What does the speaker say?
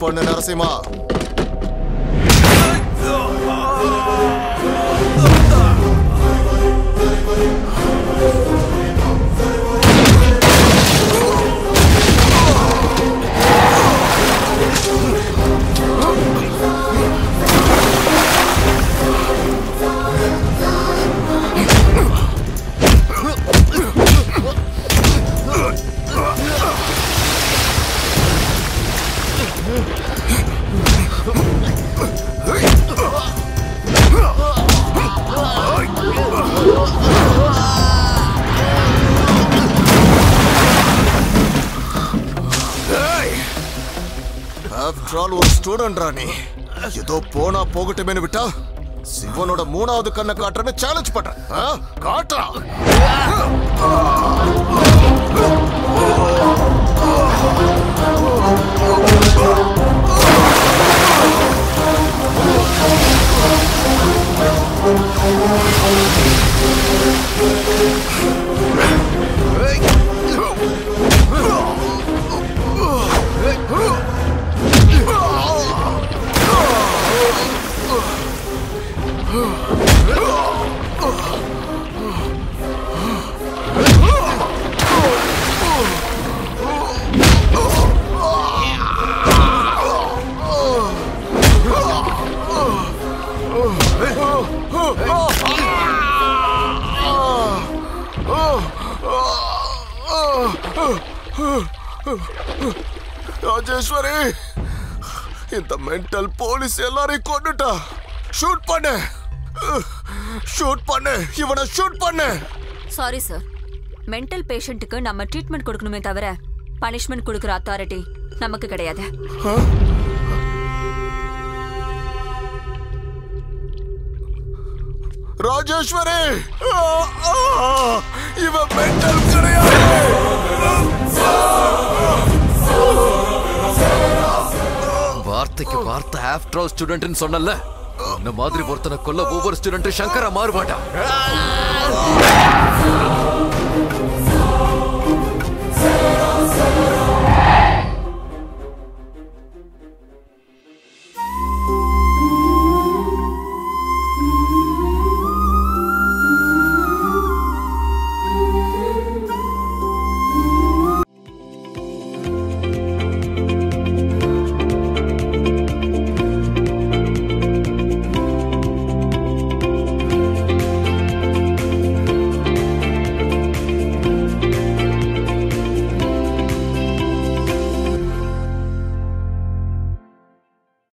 பண்ணு Narasimha after all ஒரு ஸ்டூடெண்ட்ரா நீ ஏதோ போனா போகட்டுமேனு விட்டா சிவனோட மூணாவது கண்ணை காட்டுறேன்னு சேலஞ்ச் பண்றேன் ஆ? காட்டுறா ராஜேஸ்வரி இந்த மென்டல் போலீஸ் எல்லாரையும் கொண்டுட்டா ஷூட் பண்ணு ஷூட் பண்ணு இவனை ஷூட் பண்ணு சாரி சார் மென்டல் பேஷண்ட்டுக்கு நம்ம ட்ரீட்மெண்ட் கொடுக்கணுமே தவிர பனிஷ்மெண்ட் கொடுக்குற அத்தாரிட்டி நமக்கு கிடையாது ராஜேஸ்வரி ஆ, ஆ, இவன் மென்டல் கிடையாது வார்த்தைக்கு வார்த்தை ஆஃப்டர் ஆல் ஸ்டூடெண்ட்னு சொன்னல இந்த மாதிரி ஒருத்தனை கொல்ல ஒவ்வொரு ஸ்டூடெண்ட்டும் சங்கரா மாறுவாடா